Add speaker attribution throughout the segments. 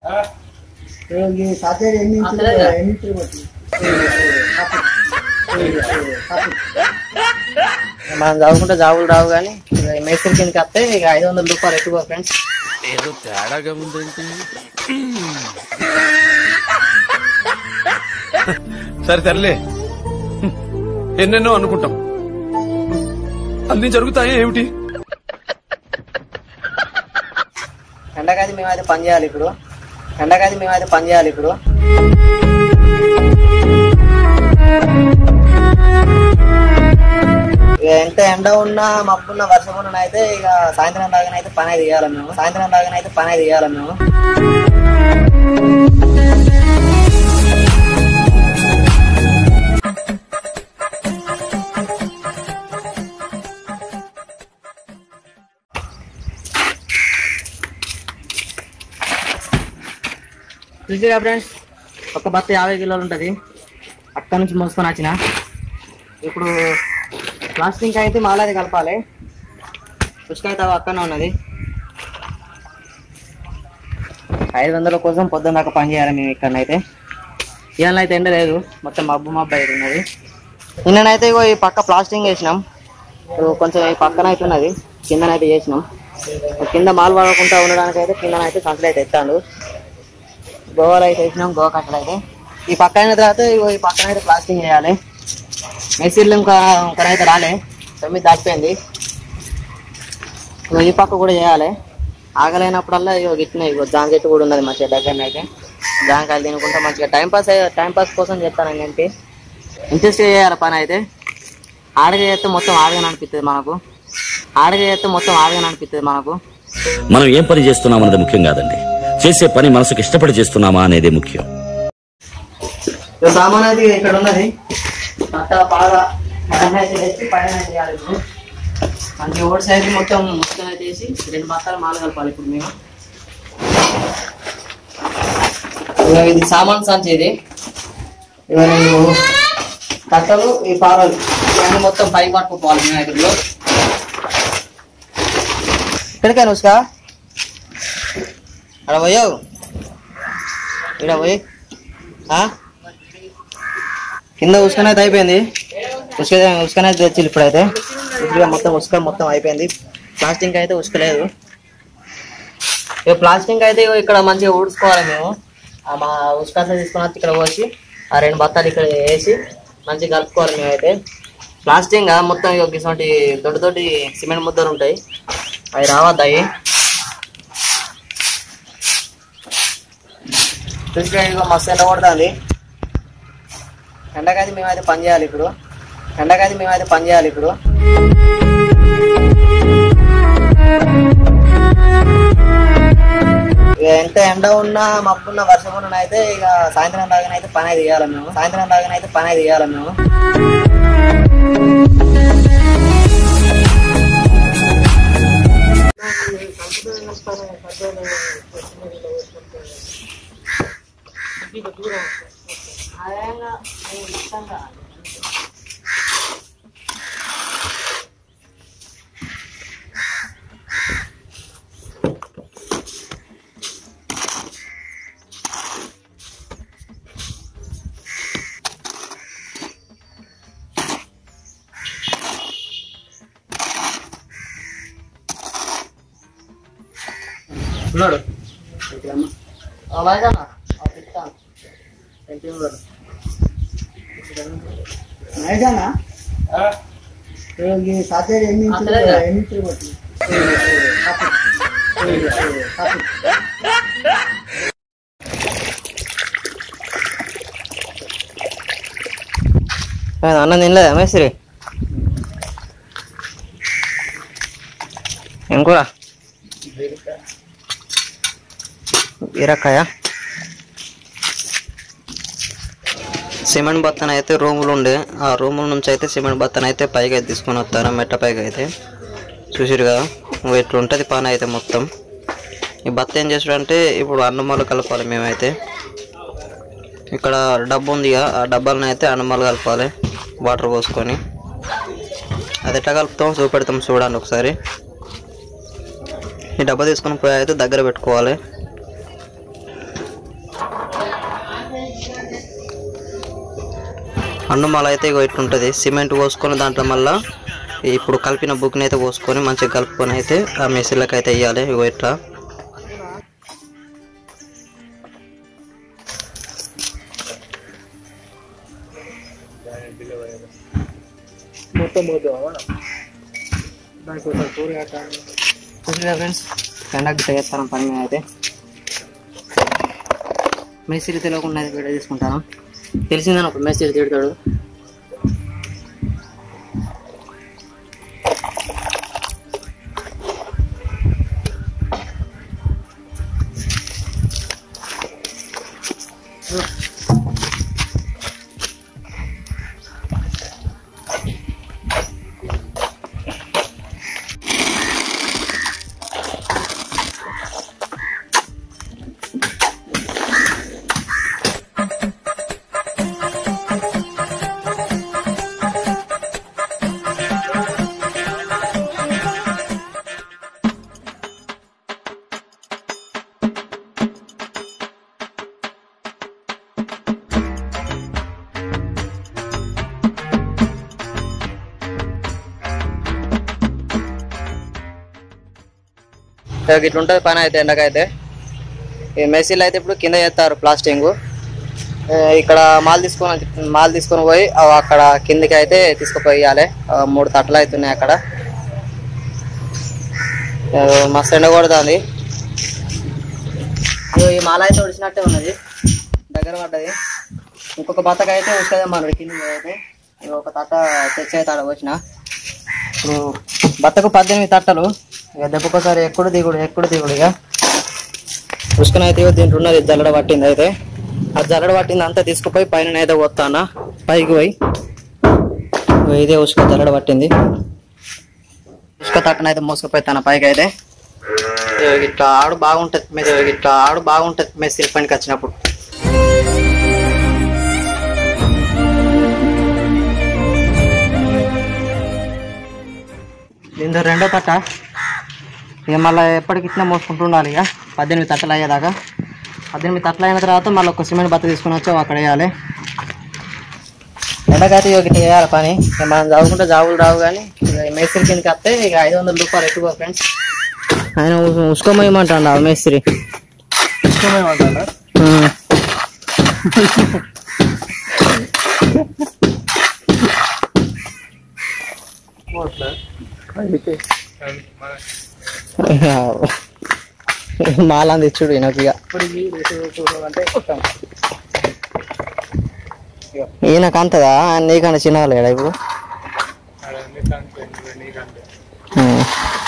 Speaker 1: ఈ సాటర్డే ఎన్ని ఇంచులు
Speaker 2: అసలేదా?
Speaker 1: ఎన్ని ఇంచులు కొట్టి
Speaker 2: మనం చదువుకుంటే జాబులు రావు కానీ మేస్త్రి కిందకి వస్తే ఇక ఐదు వందల రూపాయలు ఎక్కువ ఫ్రెండ్స్
Speaker 3: ఏదో తేడాగా ఉందేంటి సరే తరలే ఎన్నెన్నో అనుకుంటాం అన్ని జరుగుతాయి ఏమిటి
Speaker 2: ఎండకాది మేమైతే పని చేయాలి ఇప్పుడు ఎండకాది మేమైతే పని చేయాలి ఇప్పుడు ఇక ఎంత ఎండ ఉన్నా మబ్బున్నా వర్షం ఉన్నా అయితే ఇక సాయంత్రం దాకానైతే పని అయితే చేయాలి మేము సాయంత్రం దాకానైతే పని అయితే చేయాలి మేము చూసిరా ఫ్రెండ్స్ ఒక బత్త యాభై కిలోలు ఉంటుంది అక్కడ నుంచి మోసుకొని వచ్చిన ఇప్పుడు ప్లాస్టింగ్ అయితే మాలాది కలపాలి పుష్క అయితే అక్కడనే ఉన్నది ఐదు వందల కోసం పొద్దున్న దాకా పని చేయాలి మేము ఇక్కడనైతే ఇవాళ అయితే ఎండ లేదు మొత్తం మబ్బు మబ్బు అయితే ఉన్నది నిన్ననైతే ఇగో ఈ పక్క ప్లాస్టింగ్ వేసినాం ఇప్పుడు కొంచెం ఈ పక్కన అయితే ఉన్నది కిందనైతే చేసినాం కింద మాల్ పడకుండా ఉండడానికి అయితే కిందనైతే సంచులు అయితే ఎత్తాడు గోవాలో అయితే వేసినాం గోవా కట్టలు అయితే ఈ పక్క అయిన తర్వాత ఇగో ఈ పక్కన అయితే ప్లాస్టింగ్ చేయాలి మెసీర్లు ఇంకా ఇంకనైతే రాలే తొమ్మిది దాటిపోయింది ఇగో ఈ పక్క కూడా చేయాలి ఆగలేనప్పుడల్లా ఇగో గిట్టినాయి ఇగో జామ చెట్టు కూడా ఉన్నది మా చెట్టు దగ్గర అయితే జామకాయలు తినుకుంటా మంచిగా టైం పాస్ టైం పాస్ కోసం చేస్తాను ఏంటి ఇంట్రెస్ట్ చేయాలి పని అయితే ఆడగ చేస్తే మొత్తం ఆడగానే అనిపిస్తుంది మనకు ఆడగ చేస్తే మొత్తం ఆడగానే అనిపిస్తుంది మనకు
Speaker 4: మనం ఏం పని చేస్తున్నామన్నది ముఖ్యం కాదండి చేసే పని మనసుకు ఇష్టపడి చేస్తున్నామా అనేదే ముఖ్యం
Speaker 2: ఇక సామాన్ అది ఇక్కడ ఉన్నది అంత బాగా పైన అయితే వేసి పైన అయితే చేయాలి ఇప్పుడు మనకి ఓడి సైడ్ మొత్తం మొత్తం అయితే వేసి రెండు బత్తాలు మాల కలపాలి ఇప్పుడు మేము ఇక ఇది సామాన్ సంచి ఇది ఇక నేను కట్టలు ఈ పారలు ఇవన్నీ మొత్తం పైకి పట్టుకోవాలి వినాయకుడిలో ఇక్కడికే నుసుకా అక్కడ పోయావు ఇక్కడ పోయి ఆ? కింద ఉసుకన అయితే అయిపోయింది ఉసుక ఉసుకన అయితే తెచ్చి ఇప్పుడైతే ఇప్పుడు మొత్తం ఉసుక మొత్తం అయిపోయింది ప్లాస్టింగ్ అయితే ఉసుకలేదు ఇక ప్లాస్టింగ్ అయితే ఇగో ఇక్కడ మంచిగా ఊడ్చుకోవాలి మేము ఆ మా ఉసుక అంతా తీసుకొని వచ్చి ఇక్కడ పోసి ఆ రెండు బత్తాలు ఇక్కడ వేసి మంచిగా కలుపుకోవాలి మేమైతే ప్లాస్టింగ్ మొత్తం ఇక ఇటువంటి దొడ్డు దొడ్డి సిమెంట్ ముద్దలు ఉంటాయి అవి రావద్దాయి చూసుకుంటే ఇదిగో మస్తు ఎండ కొడుతుంది ఎండకైతే మేమైతే పని చేయాలి ఇప్పుడు ఎండకైతే మేమైతే పని చేయాలి ఇప్పుడు ఇక ఎంత ఎండ ఉన్నా మబ్బున్నా వర్షం ఉన్నా అయితే ఇక సాయంత్రం దాకానైతే పని అయితే చేయాలి మేము సాయంత్రం దాకానైతే పని అయితే చేయాలి మేము ఉన్నాడు అలాగే
Speaker 1: నైజానా ఈ సాటర్డే ఎన్ని ఇంచులు
Speaker 2: అసలేదా?
Speaker 1: ఎన్ని ఇంచులు కొట్టి
Speaker 2: అన్నం తినలేదా మేస్త్రి ఏం కూర బీరకాయ సిమెంట్ బత్తన అయితే రూములు ఉండే ఆ రూముల నుంచి అయితే సిమెంట్ బత్తన అయితే పైకి అయితే తీసుకొని వస్తారు మెట్ట పైకి అయితే చూసిరు కదా ఇంకో ఇట్లా ఉంటుంది పని అయితే మొత్తం ఈ బత్త ఏం చేసాడంటే ఇప్పుడు అన్నమాలు కలపాలి మేమైతే ఇక్కడ డబ్బు ఉంది కదా, ఆ డబ్బాలను అయితే అన్నమాలు కలపాలి వాటర్ పోసుకొని అది ఎట్లా కలుపుతాం చూపెడతాం చూడండి ఒకసారి ఈ డబ్బా తీసుకొని పోయి అయితే దగ్గర పెట్టుకోవాలి అన్నుమాల అయితే ఇగో ఇట్లుంటుంది సిమెంట్ పోసుకొని దాంట్లో మళ్ళా ఇప్పుడు కలిపిన బుక్ని అయితే పోసుకొని మంచిగా కలుపుకొని అయితే ఆ మెషిన్లకు అయితే వేయాలి ఇగో ఇట్లా ఫ్రెండ్స్ కండక్ట్ చేస్తాను పని మీద అయితే మేస్త్రి తెలియకుండా అయితే వీడియో తీసుకుంటాను తెలిసిందని ఒక మేస్త్రి తిడతాడు ఇట్లా ఉంటుంది పని అయితే ఎండకైతే ఈ మెస్సీలు అయితే ఇప్పుడు కింద చేస్తారు ప్లాస్టింగ్ ఇక్కడ మాల్ తీసుకొని మాల్ తీసుకొని పోయి అవి అక్కడ కిందికి అయితే తీసుకుపోయాలి మూడు తట్టలు అవుతున్నాయి అక్కడ ఆ, మస్తు ఎండ కొడుతుంది ఇగో ఈ మాల అయితే ఒడిచినట్టే ఉన్నది దగ్గర పడ్డది ఇంకొక బత్తక అయితే వస్తుంది మన కింద అయితే ఇగో ఒక తట్ట తెచ్చి అయితే ఆడ వచ్చిన ఇప్పుడు బత్తకు పద్దెనిమిది తట్టలు ఇక దెబ్బకోసారి ఎప్పుడు దిగుడు ఎప్పుడు దిగుడు ఇక పుష్కన అయితే ఇగో దీంట్లో ఉన్నది జల్లడ పట్టింది అయితే ఆ జల్లడ పట్టింది అంతా తీసుకుపోయి పైన అయితే పోతానా పైకి పోయి ఇగో ఇదే ఉసుక జల్లడ పట్టింది ఉసుక తట్టన అయితే మోసుకుపోతాను పైకి అయితే ఇగో ఇట్లా ఆడు బాగుంటది మీరు ఇట్లా ఆడు బాగుంటది మీరు శిల్పానికి వచ్చినప్పుడు దీంతో రెండో తట్ట ఇక మళ్ళీ ఎప్పటికి ఇట్లా మోసుకుంటూ ఉండాలి ఇక పద్దెనిమిది తట్టలు అయ్యేదాకా పద్దెనిమిది తట్టలు అయిన తర్వాత మళ్ళీ ఒక సిమెంట్ బత్త తీసుకుని వచ్చి అక్కడ వేయాలి ఎండకైతే ఇక ఇట్లా చేయాలి పని ఇక మనం చదువుకుంటే జాబులు రావు కానీ ఇక మేస్త్రి కిందకి వస్తే ఇక ఐదు వందల రూపాయలు ఎక్కువ ఫ్రెండ్స్ ఆయన ఉస్- ఉసుకోమేయమంటాడు ఆ మేస్త్రి ఉం. మాలని తెచ్చుడు ఈయనకు ఇక ఈయనకు అంతదా నీకన్నా చిన్నగా లేడా ఇప్పుడు ఉం.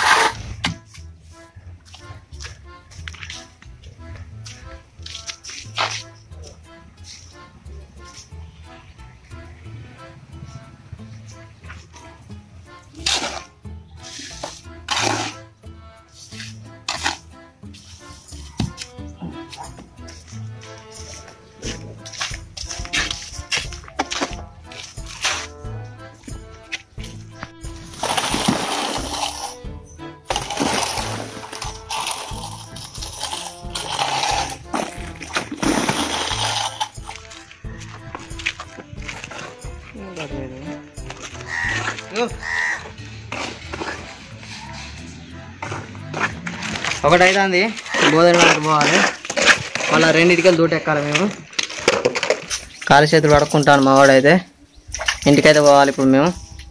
Speaker 2: ఒకటి అవుతుంది బోధన పోవాలి మళ్ళీ రెండింటికి దూట ఎక్కాలి మేము కాలు చేతులు పడుకుంటాను మా వాడైతే ఇంటికైతే పోవాలి ఇప్పుడు మేము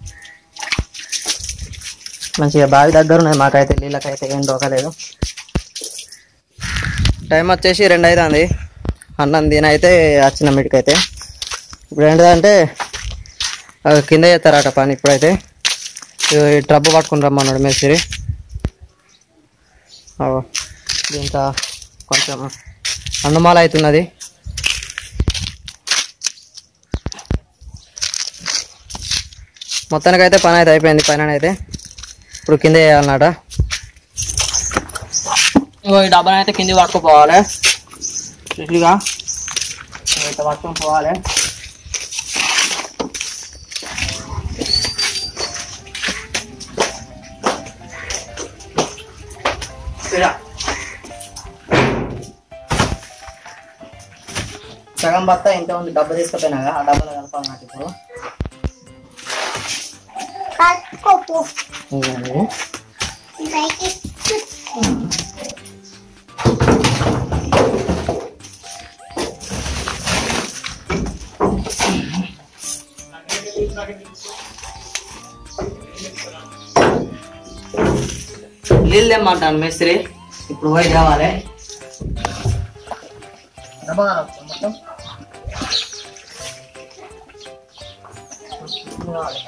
Speaker 2: మంచిగా బావి దగ్గర ఉన్నది మాకైతే నీళ్ళకైతే ఏం దోకలేదు టైం వచ్చేసి రెండు అవుతుంది అన్నం దీనైతే వచ్చిన మీటికైతే ఇప్పుడు ఏంటిదంటే ఆ కింద చేస్తారట పని ఇప్పుడైతే ఇగో ఈ ట్రబ్బు పట్టుకుని రమ్మన్నాడు మేస్త్రి అగో దీంతో కొంచెం అన్నమాల అవుతున్నది మొత్తానికైతే పని అయితే అయిపోయింది పైన అయితే ఇప్పుడు కింద చేయాలన్నట ఇగో ఈ డబ్బాని అయితే కింది పట్టుకుపోవాలి ఇట్లుగా ఇట్లా పట్టుకొని పోవాలి ఇలా. సగం బత్త ఇంత ఉంది డబ్బా తీసుకుపోయినాగా ఆ డబ్బాలో కలపాలి నాకు ఇప్పుడు
Speaker 5: కలుపుకోపు
Speaker 2: ఇదిగోండి.
Speaker 5: బయటికి
Speaker 2: నీళ్ళు తెమ్మంటాను మేస్త్రి ఇప్పుడు పోయి తేవాలి డబ్బా మొత్తం కావాలి.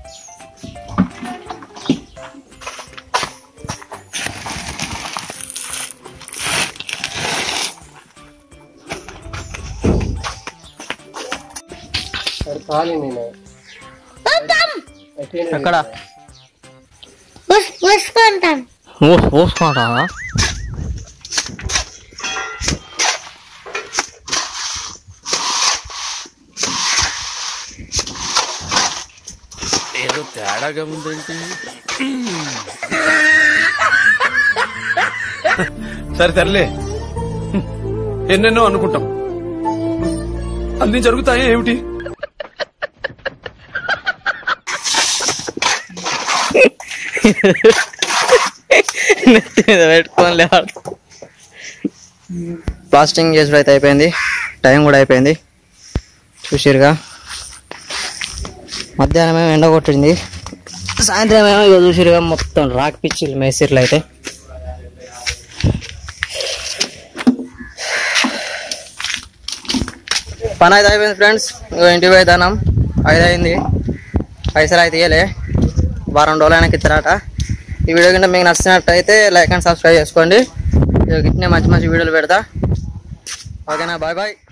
Speaker 2: ఎక్కడ
Speaker 5: చూసుకుంటాను
Speaker 2: పోసుకుంటా
Speaker 3: ఏదో తేడాగా ఉందేంటి సరే తరలే ఎన్నెన్నో అనుకుంటాం అన్ని జరుగుతాయా ఏమిటి
Speaker 2: నెత్తి మీద పెట్టుకొని లేవాడు ప్లాస్టింగ్ చేసుడు అయితే అయిపోయింది టైం కూడా అయిపోయింది చూసిరుగా మధ్యాహ్నం ఏమో ఎండ కొట్టింది సాయంత్రం ఏమో ఇక చూసిరుగా మొత్తం రాక్ పిచ్చిలు మేసిర్లు అయితే పని అయితే అయిపోయింది ఫ్రెండ్స్ ఇక ఇంటికి పోయిదానం ఐదు అయింది పైసలు అయితే ఇయ్యలే వారం రోజులైనా ఇస్తారట ఈ వీడియో కింద మీకు నచ్చినట్టయితే లైక్ అండ్ సబ్స్క్రైబ్ చేసుకోండి ఇక ఇట్నే మంచి మంచి వీడియోలు పెడతా ఓకేనా బాయ్ బాయ్